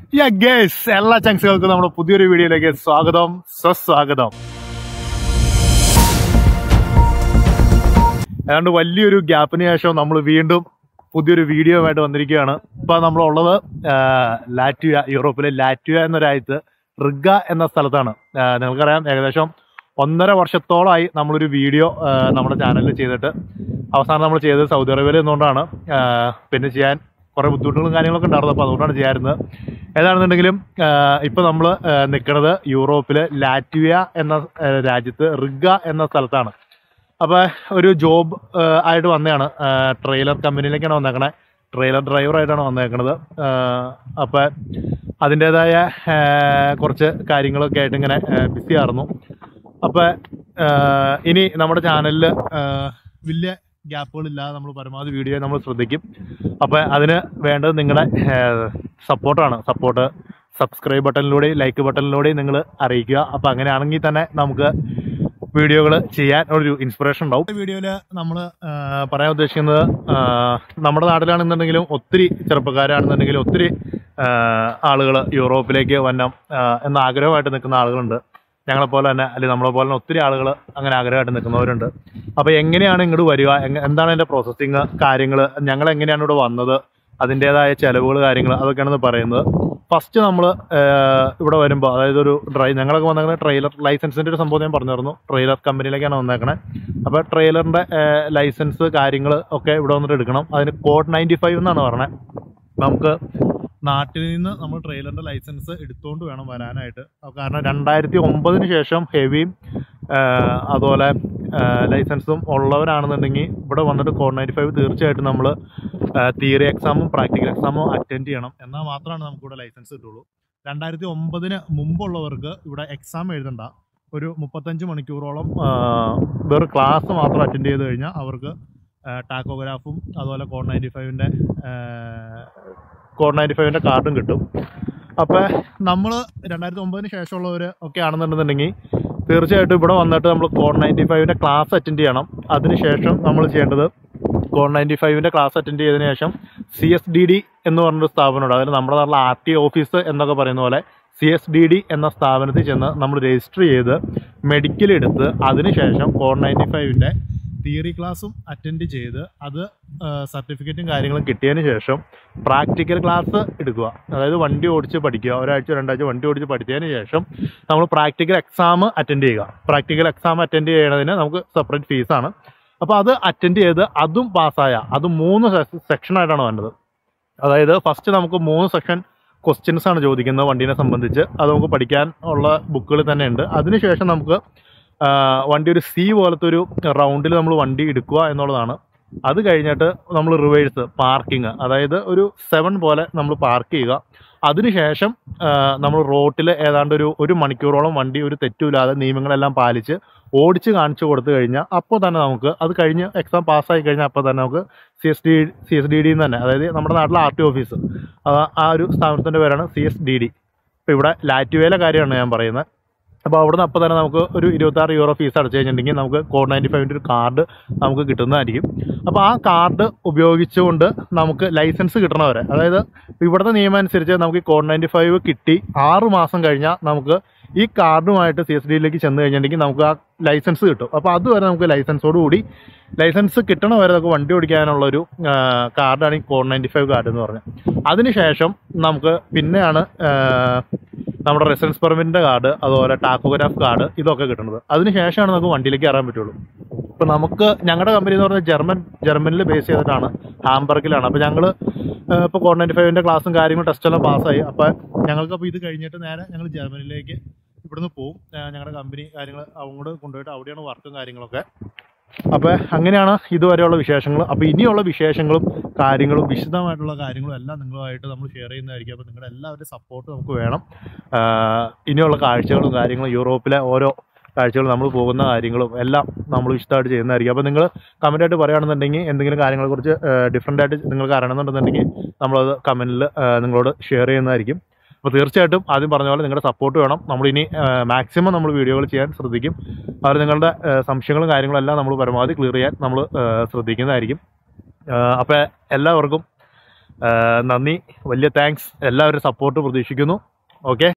യാ guys എല്ലാ ചങ്സുകൾക്കും നമ്മുടെ പുതിയൊരു വീഡിയോയിലേക്ക് സ്വാഗതം സ്വസ്വാഗതം ഏതാണ്ട് വലിയൊരു ഗ്യാപ്പിന് ശേഷം നമ്മൾ വീണ്ടും പുതിയൊരു വീഡിയോ ആയിട്ട് വന്നിരിക്കുകയാണ് ഇപ്പൊ നമ്മളുള്ളത് ആ, ലാറ്റ്വിയ യൂറോപ്പിലെ ലാറ്റ്വിയ എന്ന രാജ്യത്ത് റിഗ എന്ന സ്ഥലത്താണ് ആ, നിങ്ങൾക്കറിയാം ഏകദേശം ഒന്നര വർഷത്തോളമായി നമ്മളൊരു വീഡിയോ ആ, നമ്മുടെ ചാനലിൽ ചെയ്തിട്ട് അവസാനം നമ്മൾ ചെയ്തത് സൗദി അറേബ്യയിൽ നിന്നുകൊണ്ടാണ് ആ, പിന്നെ ചെയ്യാൻ കുറേ ബുദ്ധിമുട്ടുകളും കാര്യങ്ങളൊക്കെ ഉണ്ടായിരുന്നു അപ്പോൾ അതുകൊണ്ടാണ് ചെയ്യാറുന്നത് ഏതാണെന്നുണ്ടെങ്കിലും ഇപ്പം നമ്മൾ നിൽക്കുന്നത് യൂറോപ്പിലെ ലാറ്റ്വിയ എന്ന ആ, രാജ്യത്ത് റിഗ എന്ന സ്ഥലത്താണ് അപ്പോൾ ഒരു ജോബ് ആയിട്ട് വന്നതാണ് ട്രെയിലർ കമ്പനിയിലേക്കാണ് വന്നേക്കണേ ട്രെയിലർ ഡ്രൈവറായിട്ടാണ് വന്നേക്കണത് അപ്പോൾ അതിൻ്റേതായ കുറച്ച് കാര്യങ്ങളൊക്കെ ആയിട്ട് ഇങ്ങനെ ബിസി ആയിരുന്നു അപ്പോൾ ഇനി നമ്മുടെ ചാനലിൽ വലിയ ഗ്യാപ്പുകളില്ലാതെ നമ്മൾ പരമാവധി വീഡിയോ നമ്മൾ ശ്രദ്ധിക്കും അപ്പോൾ അതിന് വേണ്ടത് നിങ്ങളുടെ സപ്പോർട്ടാണ് സപ്പോർട്ട് സബ്സ്ക്രൈബ് ബട്ടണിലൂടെയും ലൈക്ക് ബട്ടണിലൂടെയും നിങ്ങൾ അറിയിക്കുക അപ്പോൾ അങ്ങനെയാണെങ്കിൽ തന്നെ നമുക്ക് വീഡിയോകൾ ചെയ്യാൻ ഒരു ഇൻസ്പിറേഷൻ ഉണ്ടാവും ഈ വീഡിയോയിൽ നമ്മൾ പറയാൻ ഉദ്ദേശിക്കുന്നത് ആ, നമ്മുടെ നാട്ടിലാണെന്നുണ്ടെങ്കിലും ഒത്തിരി ചെറുപ്പക്കാരാണെന്നുണ്ടെങ്കിലും ഒത്തിരി ആളുകൾ യൂറോപ്പിലേക്ക് വന്നം ആ, എന്ന ആഗ്രഹമായിട്ട് നിൽക്കുന്ന ആളുകളുണ്ട് ഞങ്ങളെപ്പോലെ തന്നെ അല്ലെങ്കിൽ നമ്മളെ പോലെ തന്നെ ഒത്തിരി ആളുകൾ അങ്ങനെ ആഗ്രഹമായിട്ട് നിൽക്കുന്നവരുണ്ട് അപ്പോൾ എങ്ങനെയാണ് ഇങ്ങോട്ട് വരിക എങ്ങ- എന്താണ് അതിൻ്റെ പ്രോസസ്സിങ് കാര്യങ്ങൾ ഞങ്ങൾ എങ്ങനെയാണ് ഇവിടെ വന്നത് അതിൻ്റേതായ ചിലവുകൾ കാര്യങ്ങൾ അതൊക്കെയാണെന്ന് പറയുന്നത് ഫസ്റ്റ് നമ്മൾ ഇവിടെ വരുമ്പോൾ അതായത് ഒരു ഡ്രൈ ഞങ്ങളൊക്കെ വന്നേക്കുന്നത് ട്രെയിലർ ലൈസൻസിൻ്റെ ഒരു സംഭവം ഞാൻ പറഞ്ഞിരുന്നു ട്രെയിലർ കമ്പനിയിലേക്കാണ് വന്നേക്കണേ അപ്പോൾ ട്രെയിലറിൻ്റെ ലൈസൻസ് കാര്യങ്ങൾ ഒക്കെ ഇവിടെ വന്നിട്ട് എടുക്കണം അതിന് കോഡ് നയൻറ്റി ഫൈവ് എന്നാണ് പറഞ്ഞത് നമുക്ക് നാട്ടിൽ നിന്ന് നമ്മൾ ട്രെയിലറിൻ്റെ ലൈസൻസ് എടുത്തുകൊണ്ട് വേണം വരാനായിട്ട് അത് കാരണം രണ്ടായിരത്തി ഒമ്പതിന് ശേഷം ഹെവിയും അതുപോലെ ലൈസൻസും ഉള്ളവരാണെന്നുണ്ടെങ്കിൽ ഇവിടെ വന്നിട്ട് കോഡ് നയൻറ്റി ഫൈവ് തീർച്ചയായിട്ടും നമ്മൾ തിയറി എക്സാമും പ്രാക്ടിക്കൽ എക്സാമും അറ്റൻഡ് ചെയ്യണം എന്നാൽ മാത്രമാണ് നമുക്കിവിടെ ലൈസൻസ് കിട്ടുള്ളൂ രണ്ടായിരത്തി ഒമ്പതിന് മുമ്പുള്ളവർക്ക് ഇവിടെ എക്സാം എഴുതണ്ട ഒരു മുപ്പത്തഞ്ച് മണിക്കൂറോളം ആ, വെറും ക്ലാസ് മാത്രം അറ്റൻഡ് ചെയ്ത് കഴിഞ്ഞാൽ അവർക്ക് ടാക്കോഗ്രാഫും അതുപോലെ കോഡ് നയൻറ്റി ഫൈവിൻ്റെ കോഡ് നയൻറ്റി ഫൈവിൻ്റെ കാർഡും കിട്ടും അപ്പോൾ നമ്മൾ രണ്ടായിരത്തി ഒമ്പതിന് ശേഷമുള്ളവർ ഒക്കെ ആണെന്നുണ്ടെന്നുണ്ടെങ്കിൽ തീർച്ചയായിട്ടും ഇവിടെ വന്നിട്ട് നമ്മൾ കോഡ് നയൻറ്റി ഫൈവിൻ്റെ ക്ലാസ് അറ്റൻഡ് ചെയ്യണം അതിനുശേഷം നമ്മൾ ചെയ്യേണ്ടത് കോഡ് നയൻറ്റി ഫൈവിൻ്റെ ക്ലാസ് അറ്റൻഡ് ചെയ്തതിന് ശേഷം സി എസ് ഡി ഡി എന്ന് പറഞ്ഞൊരു സ്ഥാപനമുണ്ട് അതായത് നമ്മുടെ നാട്ടിലെ ആർ ടി ഓഫീസ് എന്നൊക്കെ പറയുന്ന പോലെ സി എസ് ഡി ഡി എന്ന സ്ഥാപനത്തിൽ ചെന്ന് നമ്മൾ രജിസ്റ്റർ ചെയ്ത് മെഡിക്കൽ എടുത്ത് അതിനുശേഷം കോഡ് നയൻറ്റി ഫൈവിൻ്റെ തിയറി ക്ലാസ്സും അറ്റൻഡ് ചെയ്ത് അത് സർട്ടിഫിക്കറ്റും കാര്യങ്ങളും കിട്ടിയതിന് ശേഷം പ്രാക്ടിക്കൽ ക്ലാസ് എടുക്കുക അതായത് വണ്ടി ഓടിച്ച് പഠിക്കുക ഒരാഴ്ച രണ്ടാഴ്ച വണ്ടി ഓടിച്ച് പഠിച്ചതിന് ശേഷം നമ്മൾ പ്രാക്ടിക്കൽ എക്സാം അറ്റൻഡ് ചെയ്യുക പ്രാക്ടിക്കൽ എക്സാം അറ്റൻഡ് ചെയ്യുന്നതിന് നമുക്ക് സെപ്പറേറ്റ് ഫീസാണ് അപ്പോൾ അത് അറ്റൻഡ് ചെയ്ത് അതും പാസ്സായ അത് മൂന്ന് സെക്ഷനായിട്ടാണ് വേണ്ടത് അതായത് ഫസ്റ്റ് നമുക്ക് മൂന്ന് സെക്ഷൻ ക്വസ്റ്റ്യൻസ് ആണ് ചോദിക്കുന്നത് വണ്ടീനെ സംബന്ധിച്ച് അത് നമുക്ക് പഠിക്കാൻ ഉള്ള ബുക്കുകൾ തന്നെ ഉണ്ട് അതിനുശേഷം നമുക്ക് ആ, വണ്ടി ഒരു സി പോലത്തെ ഒരു റൗണ്ടിൽ നമ്മൾ വണ്ടി എടുക്കുക എന്നുള്ളതാണ് അത് കഴിഞ്ഞിട്ട് നമ്മൾ റിവേഴ്സ് പാർക്കിംഗ് അതായത് ഒരു സെവൻ പോലെ നമ്മൾ പാർക്ക് ചെയ്യുക അതിനുശേഷം നമ്മൾ റോട്ടിൽ ഏതാണ്ട് ഒരു ഒരു മണിക്കൂറോളം വണ്ടി ഒരു തെറ്റുമില്ലാതെ നിയമങ്ങളെല്ലാം പാലിച്ച് ഓടിച്ച് കാണിച്ചു കൊടുത്തു കഴിഞ്ഞാൽ അപ്പോൾ തന്നെ നമുക്ക് അത് കഴിഞ്ഞ് എക്സാം പാസ്സായി കഴിഞ്ഞാൽ അപ്പോൾ തന്നെ നമുക്ക് C S D C S D D തന്നെ അതായത് നമ്മുടെ നാട്ടിലെ ആർ ടി ഓഫീസ് ആ ഒരു സ്ഥാപനത്തിൻ്റെ പേരാണ് സി എസ് ഡി ഡി ഇപ്പോൾ ഇവിടെ ലാറ്റുവേലെ കാര്യമാണ് ഞാൻ പറയുന്നത് അപ്പോൾ അവിടുന്ന് അപ്പോൾ തന്നെ നമുക്ക് ഒരു ഇരുപത്താറ് യൂറോ ഫീസ് അടച്ചു കഴിഞ്ഞിട്ടുണ്ടെങ്കിൽ നമുക്ക് കോഡ് നയൻറ്റി ഫൈവിൻ്റെ ഒരു കാർഡ് നമുക്ക് കിട്ടുന്നതായിരിക്കും അപ്പോൾ ആ കാർഡ് ഉപയോഗിച്ചുകൊണ്ട് നമുക്ക് ലൈസൻസ് കിട്ടണവരെ അതായത് ഇവിടുത്തെ നിയമം അനുസരിച്ച് നമുക്ക് ഈ കോഡ് നയൻറ്റി ഫൈവ് കിട്ടി ആറ് മാസം കഴിഞ്ഞാൽ നമുക്ക് ഈ കാർഡുമായിട്ട് സി എസ് ഡിയിലേക്ക് ചെന്ന് കഴിഞ്ഞിട്ടുണ്ടെങ്കിൽ നമുക്ക് ആ ലൈസൻസ് കിട്ടും അപ്പോൾ അതുവരെ നമുക്ക് ലൈസൻസോട് കൂടി ലൈസൻസ് കിട്ടണ വരെ നമുക്ക് വണ്ടി ഓടിക്കാനുള്ളൊരു ആ, കാർഡാണ് ഈ കോഡ് നയൻറ്റി ഫൈവ് കാർഡ് എന്ന് പറഞ്ഞത് അതിനുശേഷം നമുക്ക് പിന്നെയാണ് ആ, നമ്മുടെ റെസിഡൻസ് പെർമിറ്റിൻ്റെ കാർഡ് അതുപോലെ ടാക്കോഗ്രാഫ് കാർഡ് ഇതൊക്കെ കിട്ടുന്നത് അതിനുശേഷമാണ് നമുക്ക് വണ്ടിയിലേക്ക് കയറാൻ പറ്റുള്ളൂ ഇപ്പോൾ നമുക്ക് ഞങ്ങളുടെ കമ്പനി എന്ന് പറഞ്ഞാൽ ജർമ്മൻ ജർമ്മനിൽ ബേസ് ചെയ്തിട്ടാണ് ഹാംബർഗിലാണ് അപ്പോൾ ഞങ്ങൾ ഇപ്പോൾ കോഡ് നയൻറ്റി ഫൈവിൻ്റെ ക്ലാസ്സും കാര്യങ്ങളും ടെസ്റ്റെല്ലാം പാസ്സായി അപ്പോൾ ഞങ്ങൾക്ക് അപ്പോൾ ഇത് കഴിഞ്ഞിട്ട് നേരെ ഞങ്ങൾ ജർമ്മനിലേക്ക് ഇവിടുന്ന് പോവും ആ, ഞങ്ങളുടെ കമ്പനി കാര്യങ്ങൾ അങ്ങോട്ട് കൊണ്ടുപോയിട്ട് അവിടെയാണ് വർക്കും കാര്യങ്ങളൊക്കെ അപ്പോൾ അങ്ങനെയാണ് ഇതുവരെയുള്ള വിശേഷങ്ങൾ അപ്പോൾ ഇനിയുള്ള വിശേഷങ്ങളും കാര്യങ്ങളും വിശദമായിട്ടുള്ള കാര്യങ്ങളും എല്ലാം നിങ്ങളുമായിട്ട് നമ്മൾ ഷെയർ ചെയ്യുന്നതായിരിക്കും അപ്പോൾ നിങ്ങളുടെ എല്ലാവരുടെയും സപ്പോർട്ട് നമുക്ക് വേണം ആ, ഇനിയുള്ള കാഴ്ചകളും കാര്യങ്ങളും യൂറോപ്പിലെ ഓരോ കാഴ്ചകളും നമ്മൾ പോകുന്ന കാര്യങ്ങളും എല്ലാം നമ്മൾ വിശദമായിട്ട് ചെയ്യുന്നതായിരിക്കും അപ്പോൾ നിങ്ങൾ കമൻറ്റായിട്ട് പറയുകയാണെന്നുണ്ടെങ്കിൽ എന്തെങ്കിലും കാര്യങ്ങളെക്കുറിച്ച് ഡിഫറെൻ്റ് ആയിട്ട് നിങ്ങൾക്ക് അറിയണമെന്നുണ്ടെന്നുണ്ടെങ്കിൽ നമ്മളത് കമൻറ്റിൽ നിങ്ങളോട് ഷെയർ ചെയ്യുന്നതായിരിക്കും അപ്പോൾ തീർച്ചയായിട്ടും ആദ്യം പറഞ്ഞ പോലെ നിങ്ങളുടെ സപ്പോർട്ട് വേണം നമ്മളിനി മാക്സിമം നമ്മൾ വീഡിയോകൾ ചെയ്യാൻ ശ്രദ്ധിക്കും അവർ നിങ്ങളുടെ ആ, സംശയങ്ങളും കാര്യങ്ങളും എല്ലാം നമ്മൾ പരമാവധി ക്ലിയർ ചെയ്യാൻ നമ്മൾ ശ്രദ്ധിക്കുന്നതായിരിക്കും അപ്പോൾ എല്ലാവർക്കും നന്ദി വലിയ താങ്ക്സ് എല്ലാവരും സപ്പോർട്ട് പ്രതീക്ഷിക്കുന്നു ഓക്കെ